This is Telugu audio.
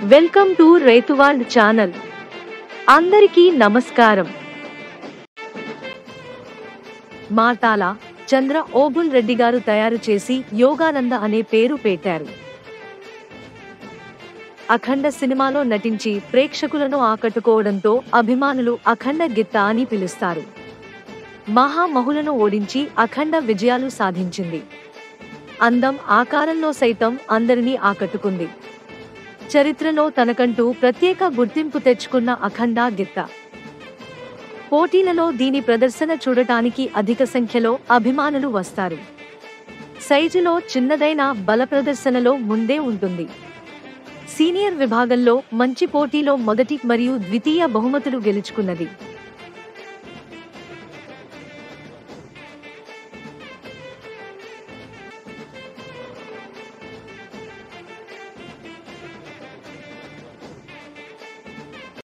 వెల్కమ్ టు రైతువాల్డ్ ఛానల్ అందరికీ నమస్కారం మాతాల చంద్ర ఓబుల్ రెడ్డి గారు తయారు చేసి యోగానంద అనే పేరు పెట్టారు అఖండ సినిమాలో నటించి ప్రేక్షకులను ఆకట్టుకోవడంతో అభిమానులు అఖండ గిత్త అని పిలుస్తారు మహామహులను ఓడించి అఖండ విజయాలు సాధించింది అందం ఆకారంలో సైతం అందరినీ ఆకట్టుకుంది చరిత్రలో తనకంటూ ప్రత్యేక గుర్తింపు తెచ్చుకున్న అఖండ గిత్త పోటీలలో దీని ప్రదర్శన చూడటానికి అధిక సంఖ్యలో అభిమానులు వస్తారు సైజులో చిన్నదైన బల ప్రదర్శనలో ముందే ఉంటుంది సీనియర్ విభాగంలో మంచి పోటీలో మొదటి మరియు ద్వితీయ బహుమతులు గెలుచుకున్నది